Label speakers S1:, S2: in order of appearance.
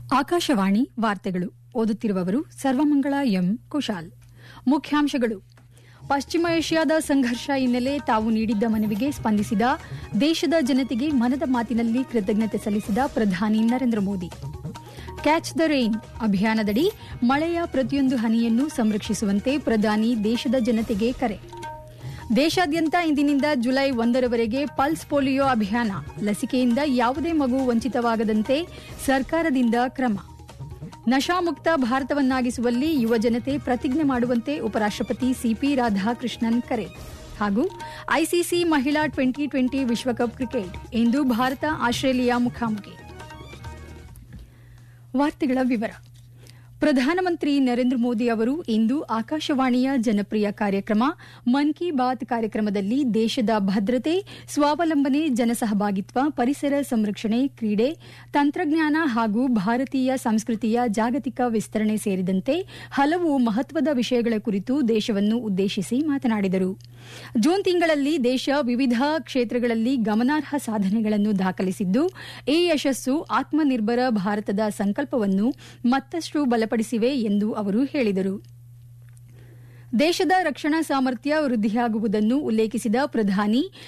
S1: ಆಕಾಶವಾಣಿ ವಾರ್ತೆಗಳು ಓದುತ್ತಿರುವವರು ಸರ್ವಮಂಗಳ ಎಂ ಕುಶಾಲ್ ಮುಖ್ಯಾಂಶಗಳು ಪಶ್ಚಿಮ ಏಷ್ಯಾದ ಸಂಘರ್ಷ ಹಿನ್ನೆಲೆ ತಾವು ನೀಡಿದ್ದ ಮನವಿಗೆ ಸ್ಪಂದಿಸಿದ ದೇಶದ ಜನತೆಗೆ ಮನದ ಮಾತಿನಲ್ಲಿ ಕೃತಜ್ಞತೆ ಸಲ್ಲಿಸಿದ ಪ್ರಧಾನಿ Narendra Modi catch the rain ಅಭಿಯಾನದಡಿ ಮಳೆಯ ಪ್ರತಿಯೊಂದು ಹನಿಯನ್ನು ಸಂರಕ್ಷಿಸುವಂತೆ ಪ್ರಧಾನಿ ದೇಶದ ಜನತೆಗೆ ಕರೆ ದೇಶಾದ್ಯಂತ ಇಂದಿನಿಂದ ಜುಲೈ ಒಂದರವರೆಗೆ ಪಲ್ಸ್ ಪೋಲಿಯೋ ಅಭಿಯಾನ ಲಸಿಕೆಯಿಂದ ಯಾವುದೇ ಮಗು ವಂಚಿತವಾಗದಂತೆ ಸರ್ಕಾರದಿಂದ ಕ್ರಮ ನಶಾಮುಕ್ತ ಭಾರತವನ್ನಾಗಿಸುವಲ್ಲಿ ಯುವಜನತೆ ಪ್ರತಿಜ್ಞೆ ಮಾಡುವಂತೆ ಉಪರಾಷ್ಟಪತಿ ಸಿಪಿ ರಾಧಾಕೃಷ್ಣನ್ ಕರೆ ಹಾಗೂ ಐಸಿಸಿ ಮಹಿಳಾ ಟ್ವೆಂಟಿ ಟ್ವೆಂಟಿ ವಿಶ್ವಕಪ್ ಕ್ರಿಕೆಟ್ ಇಂದು ಭಾರತ ಆಸ್ಟ್ರೇಲಿಯಾ ಮುಖಾಮುಖಿ ವಾರ್ತೆಗಳ ವಿವರ ಪ್ರಧಾನಮಂತ್ರಿ ನರೇಂದ್ರ ಮೋದಿ ಅವರು ಇಂದು ಆಕಾಶವಾಣಿಯ ಜನಪ್ರಿಯ ಕಾರ್ಯಕ್ರಮ ಮನ್ ಕಿ ಬಾತ್ ಕಾರ್ಯಕ್ರಮದಲ್ಲಿ ದೇಶದ ಭದ್ರತೆ ಸ್ವಾವಲಂಬನೆ ಜನಸಹಭಾಗಿತ್ವ ಪರಿಸರ ಸಂರಕ್ಷಣೆ ಕ್ರೀಡೆ ತಂತ್ರಜ್ಞಾನ ಹಾಗೂ ಭಾರತೀಯ ಸಂಸ್ಕೃತಿಯ ಜಾಗತಿಕ ವಿಸ್ತರಣೆ ಸೇರಿದಂತೆ ಹಲವು ಮಹತ್ವದ ವಿಷಯಗಳ ಕುರಿತು ದೇಶವನ್ನು ಉದ್ದೇಶಿಸಿ ಮಾತನಾಡಿದರು ಜೂನ್ ತಿಂಗಳಲ್ಲಿ ದೇಶ ವಿವಿಧ ಕ್ಷೇತ್ರಗಳಲ್ಲಿ ಗಮನಾರ್ಹ ಸಾಧನೆಗಳನ್ನು ದಾಖಲಿಸಿದ್ದು ಈ ಯಶಸ್ಸು ಆತ್ಮನಿರ್ಭರ ಭಾರತದ ಸಂಕಲ್ಪವನ್ನು ಮತ್ತಷ್ಟು ಬಲಪಡಿಸಿವೆ ಎಂದು ಅವರು ಹೇಳಿದರು ದೇಶದ ರಕ್ಷಣಾ ಸಾಮರ್ಥ್ಯ ವೃದ್ಧಿಯಾಗುವುದನ್ನು ಉಲ್ಲೇಖಿಸಿದ ಪ್ರಧಾನಿ